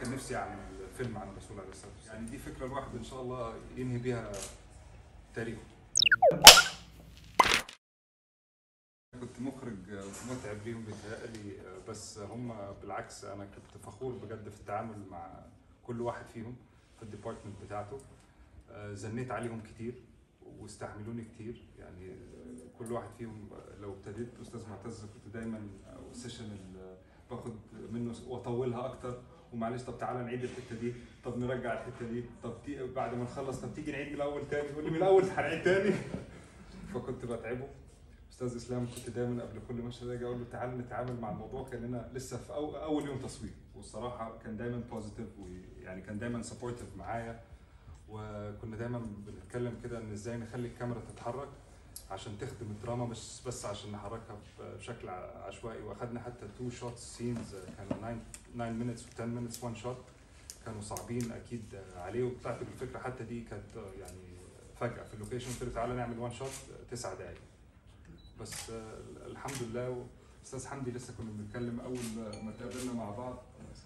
كان نفسي اعمل فيلم عن الرسول عليه الصلاه والسلام يعني دي فكره الواحد ان شاء الله ينهي بيها تاريخه كنت مخرج متعب ليهم بيتهيألي بس هم بالعكس انا كنت فخور بجد في التعامل مع كل واحد فيهم في الديبارتمنت بتاعته زنيت عليهم كتير واستحملوني كتير يعني كل واحد فيهم لو ابتديت استاذ معتز كنت دايما او السيشن اللي باخد منه واطولها اكتر ومعلش طب تعالى نعيد الحته دي طب نرجع الحته دي طب تي بعد ما نخلص طب تيجي نعيد من الاول تاني يقول لي من الاول هنعيد تاني فكنت بتعبه استاذ اسلام كنت دايما قبل كل مشهد اجي اقول له تعالى نتعامل مع الموضوع كاننا لسه في أو اول يوم تصوير والصراحه كان دايما بوزيتيف ويعني كان دايما سبورتيف معايا وكنا دايما بنتكلم كده ان ازاي نخلي الكاميرا تتحرك عشان تخدم الدراما مش بس عشان نحركها بشكل عشوائي واخدنا حتى تو شوت سينز كانوا 9 مينتس و 10 مينتس وان شوت كانوا صعبين اكيد عليه وطلعت بالفكره حتى دي كانت يعني فجاه في اللوكيشن قلت له تعالى نعمل وان شوت تسع دقائق بس الحمد لله استاذ حمدي لسه كنا بنتكلم اول ما اتقابلنا مع بعض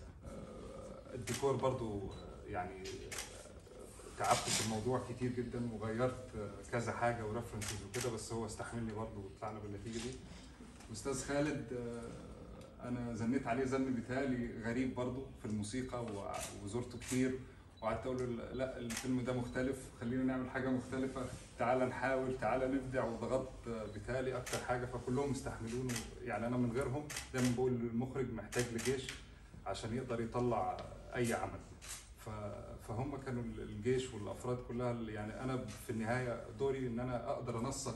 الديكور برضو يعني تعبت في الموضوع كتير جدا وغيرت كذا حاجه ورفرنسز وكده بس هو استحملني برضه وطلعنا بالنتيجه دي استاذ خالد انا زنيت عليه زن بيتهيألي غريب برضه في الموسيقى وزرته كتير وقعدت اقول له لا الفيلم ده مختلف خلينا نعمل حاجه مختلفه تعالى نحاول تعالى نبدع وضغطت بيتهيألي اكتر حاجه فكلهم استحملوني يعني انا من غيرهم دايما بقول المخرج محتاج لجيش عشان يقدر يطلع اي عمل فهم كانوا الجيش والافراد كلها يعني انا في النهايه دوري ان انا اقدر انسق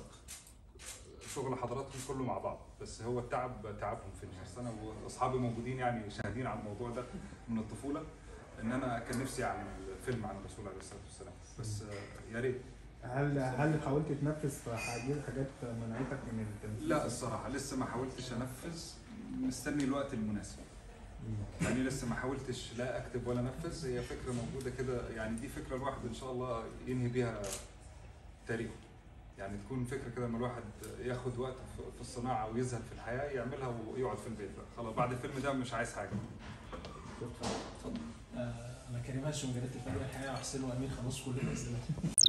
شغل حضراتكم كله مع بعض بس هو التعب تعبهم في النهايه انا واصحابي موجودين يعني شاهدين على الموضوع ده من الطفوله ان انا كان نفسي اعمل فيلم عن الرسول عليه الصلاه والسلام بس يا ريت هل هل حاولت تنفذ في حاجات حاجات منعتك من التنفيذ؟ لا الصراحه لسه ما حاولتش انفذ مستني الوقت المناسب يعني لسه ما حاولتش لا اكتب ولا انفذ هي فكره موجوده كده يعني دي فكره الواحد ان شاء الله ينهي بيها تاريخه يعني تكون فكره كده لما الواحد ياخد وقت في الصناعه ويزهد في الحياه يعملها ويقعد في البيت بقى خلاص بعد الفيلم ده مش عايز حاجه اتفضل انا كريم هاشم جريده الفجر الحقيقه وحسين وامير خلاص كل الاسئله